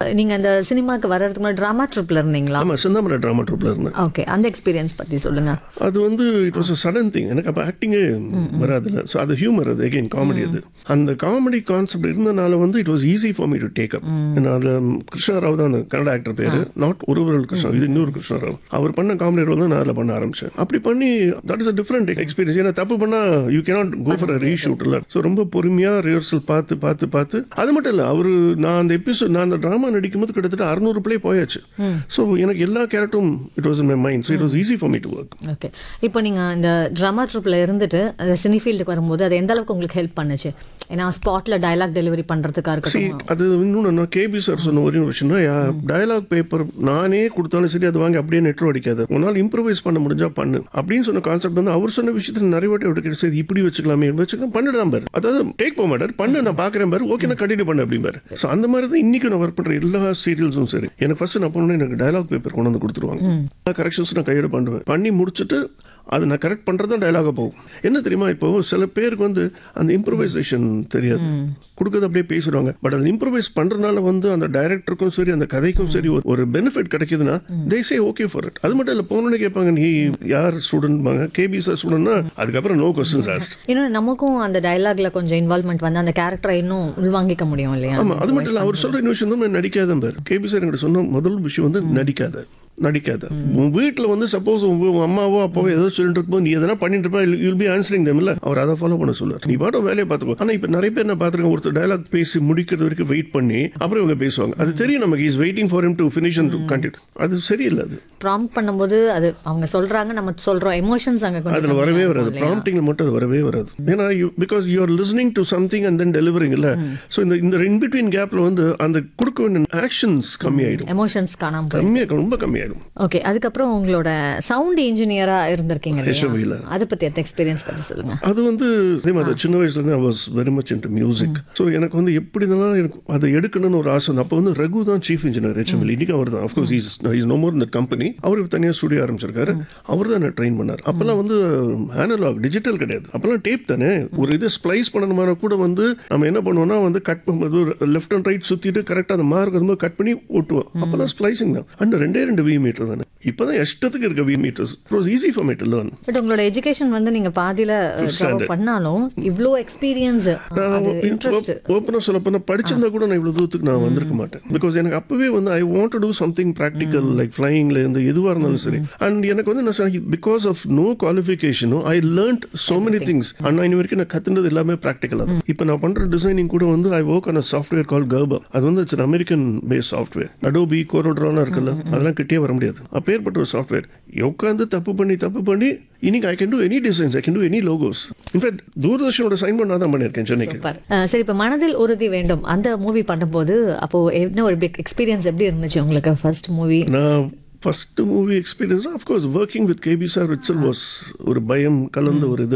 நீங்க அந்த சினிமாக்கு வர்றதுக்கு முன்னாடி ட்ராமா ட்ரிப்ல இருந்தீங்களா ஆமாம் செந்தாமரை ட்ராமா ட்ரூப்பில் இருந்தேன் ஓகே அந்த எக்ஸ்பீரியன்ஸ் பத்தி சொல்லுங்க அது வந்து it was a sudden thing எனக்கு அப்போ ஆக்டிங்கே வராதுல்ல ஸோ அது ஹியூமர் அது அகெயின் காமெடி அது அந்த காமெடி கான்செப்ட் இருந்தனால வந்து it was easy for me to take up ஏன்னா அதில் கிருஷ்ணராவ் தான் அந்த கன்னட ஆக்டர் பேர் நாட் ஒருவர்கள் கிருஷ்ணா இது இன்னொரு கிருஷ்ணராவ் அவர் பண்ண காமெடி ரோல் தான் நான் அதில் பண்ண ஆரம்பிச்சேன் அப்படி பண்ணி that is a different experience ஏன்னா தப்பு பண்ணால் you cannot go for a reshoot இல்லை ஸோ ரொம்ப பொறுமையாக ரிஹர்சல் பார்த்து பார்த்து பார்த்து அது மட்டும் இல்லை அவர் நான் அந்த எபிசோட் நான் அந்த ட்ராமா நடிக்கும்போது கிட்டத்தட்ட அறுநூறு பிளே போயாச்சு ஸோ எனக்கு எல்லா கேரக்டரும் it was in my mind so it was easy for me to work okay இப்போ நீங்க இந்த ட்ராமா ட்ரூப்ல இருந்துட்டு அந்த சினி ஃபீல்டுக்கு வரும்போது அது எந்த அளவுக்கு உங்களுக்கு ஹெல்ப் பண்ணுச்சு ஏன்னா ஸ்பாட்ல டயலாக் டெலிவரி பண்றதுக்கா See, இருக்கட்டும் அது இன்னொன்று நான் கேபி சார் சொன்ன ஒரே ஒரு விஷயம்னா டயலாக் பேப்பர் நானே கொடுத்தாலும் சரி அது வாங்கி அப்படியே நெட்ரோ அடிக்காது உன்னால் இம்ப்ரூவைஸ் பண்ண முடிஞ்சா பண்ணு அப்படின்னு சொன்ன கான்செப்ட் வந்து அவர் சொன்ன விஷயத்தில் நிறைய வாட்டி அவருக்கு சரி இப்படி வச்சுக்கலாமே வச்சுக்கலாம் பண்ணிடலாம் பாரு அதாவது டேக் போக மாட்டார் பண்ணு நான் பார்க்குறேன் பாரு ஓகே நான் கண்டினியூ பண்ண அப்படிம்பாரு ஸோ அந்த மாதிரி தான் இன்னைக்கு நான் ஒர்க் பண்ணுற எல்லா சீரியல்ஸும் சரி எனக்கு ஃபர்ஸ்ட் நான் போனோன்னே எனக்கு டயலாக் பேப்பர் கொண்டு வந்து கொடுத்துருவாங்க எல்லா கரெக்ஷன்ஸ் நான் கையோட பண்ணுவேன் பண்ணி முடிச்சுட்டு அது நான் கரெக்ட் பண்ணுறது தான் டயலாக போகும் என்ன தெரியுமா இப்போ சில பேருக்கு வந்து அந்த இம்ப்ரூவைசேஷன் தெரியாது கொடுக்கறது அப்படியே பேசுவாங்க பட் அந்த இம்ப்ரூவைஸ் பண்றதுனால வந்து அந்த டைரக்டருக்கும் சரி அந்த கதைக்கும் சரி ஒரு- ஒரு பெனிஃபிட் கிடைக்குதுன்னா they say okay for it அது மட்டும் இல்லை போனோடனே கேட்பாங்க நீ யார் ஸ்டூடெண்ட் கேபி சார் ஸ்டூடெண்ட்னா அதுக்கப்புறம் நோ கொஸ்டின்ஸ் ஆஸ்ட் இன்னொன்று நமக்கும் அந்த டயலாக்ல கொஞ்சம் இன்வால்மெண்ட் வந்து அந்த கேரக்டரை இன்னும் உள்வாங்கிக்க முடியும் இல்லையா ஆமா அது மட்டும் இல்லை அவர் சொல்ற இன்னொரு விஷயம் தான் நடிக்காத பேர் கேபி சார் என்கிட்ட சொன்ன முதல் விஷயம் வந்து நடிக்காத நடிக்காத உன் வீட்டில் வந்து சப்போஸ் உன் அம்மாவோ அப்பாவோ ஏதோ சொல்லிட்டு இருக்கும்போது நீ எதனா பண்ணிட்டு இருப்பா யூல் பி ஆன்சரிங் தம் இல்ல அவர் அதை ஃபாலோ பண்ண சொல்லுவார் நீ பாட்டும் வேலையை பார்த்துக்கோ ஆனா இப்போ நிறைய பேர் நான் பார்த்துருக்கேன் ஒருத்தர் டயலாக் பேசி முடிக்கிறது வரைக்கும் வெயிட் பண்ணி அப்புறம் இவங்க பேசுவாங்க அது தெரியும் நமக்கு is waiting for him to finish and to continue அது சரியில்லை அது ப்ராம்ப்ட் பண்ணும்போது அது அவங்க சொல்றாங்க நம்ம சொல்றோம் எமோஷன்ஸ் அங்க கொஞ்சம் அதுல வரவே கம்மியா வராது இருக்கும் இல்லையா? ப்ராம்ப்டிங்ல மட்டும் அது வரவே வராது ஏன்னா because you are listening to something and then delivering இல்ல ஸோ இந்த இந்த இன் பிட்வீன் கேப்ல வந்து அந்த கொடுக்க வேண்டிய ஆக்ஷன்ஸ் கம்மியாயிடும் எமோஷன்ஸ் காணாம போயிடும் கம்மியாக ரொம்ப கம்மியாயிடும் ஓகே அதுக்கப்புறம் உங்களோட சவுண்ட் இன்ஜினியரா இருந்திருக்கீங்க HMV ல. இல்லையா அதை பத்தி அந்த எக்ஸ்பீரியன்ஸ் பத்தி சொல்லுங்க அது வந்து அதே மாதிரி சின்ன வயசுல இருந்து I was very much into music so எனக்கு வந்து எப்படி இருந்தாலும் எனக்கு அதை எடுக்கணும்னு ஒரு ஆசை வந்து அப்போ வந்து ரகு தான் சீஃப் இன்ஜினியர் ஹெச்எம்எல் இன்னைக்கு அவர் தான் of course is is no more இந்த கம்பெனி அவர் தனியாக ஸ்டுடியோ ஆரம்பிச்சிருக்காரு அவர் தான் என்ன ட்ரெயின் பண்ணார் அப்போல்லாம் வந்து அனலாக் டிஜிட்டல் கிடையாது அப்போல்லாம் டேப் தானே ஒரு இது ஸ்ப்ளைஸ் பண்ணணுமான கூட வந்து நம்ம என்ன பண்ணுவோம்னா வந்து கட் பண்ணும்போது லெஃப்ட் அண்ட் ரைட் சுற்றிட்டு கரெக்டாக அந்த மார்க் வரும்போது கட் பண்ணி ஒட்டுவோம் அப்போல்லாம் ஸ்ப்ளைசிங் தான் அண்ட் ரெண்டே ரெண்டு வி மீட்டர் தானே இப்போ தான் இஷ்டத்துக்கு இருக்க வி மீட்டர்ஸ் it was easy for me to learn but உங்களோட எஜுகேஷன் வந்து நீங்க பாதியில drop standard. பண்ணாலும் இவ்ளோ எக்ஸ்பீரியன்ஸ் அது இன்ட்ரெஸ்ட் ஓப்பனாக சொல்ல போனால் படிச்சிருந்தா கூட நான் இவ்வளோ தூரத்துக்கு நான் வந்திருக்க மாட்டேன் பிகாஸ் எனக்கு அப்பவே வந்து I want to do something practical like ஃப்ளையிங்ல இருந்து எதுவாக இருந்தாலும் சரி அண்ட் எனக்கு வந்து நான் பிகாஸ் ஆஃப் நோ குவாலிஃபிகேஷனும் I learned so many things and இன்ன வரைக்கும் நான் கத்துனது எல்லாமே ப்ராக்டிக்கலாக தான் இப்போ நான் பண்ற டிசைனிங் கூட வந்து I work on software call கர்பா அது வந்து it's American base software Adobe கோரோட்ராலாம் இருக்குல்ல அதெல்லாம் கிட்டே வர முடியாது அப்பேற்பட்ட ஒரு சாஃப்ட்வேர் உட்காந்து தப்பு பண்ணி தப்பு பண்ணி இன்னைக்கு I can do any designs I can do any logos in fact தூர்தர்ஷனோட சைன் பண்ண தான் பண்ணியிருக்கேன் சென்னைக்கு சூப்பர் சரி இப்போ மனதில் உறுதி வேண்டும் அந்த மூவி பண்ணும்போது அப்போ என்ன ஒரு பிக் எக்ஸ்பீரியன்ஸ் எப்படி இருந்துச்சு உங்களுக்கு ஃபர்ஸ்ட் மூவி நான் first movie experience of course working with KB sir it's was ஒரு பயம் கலந்த ஒரு இது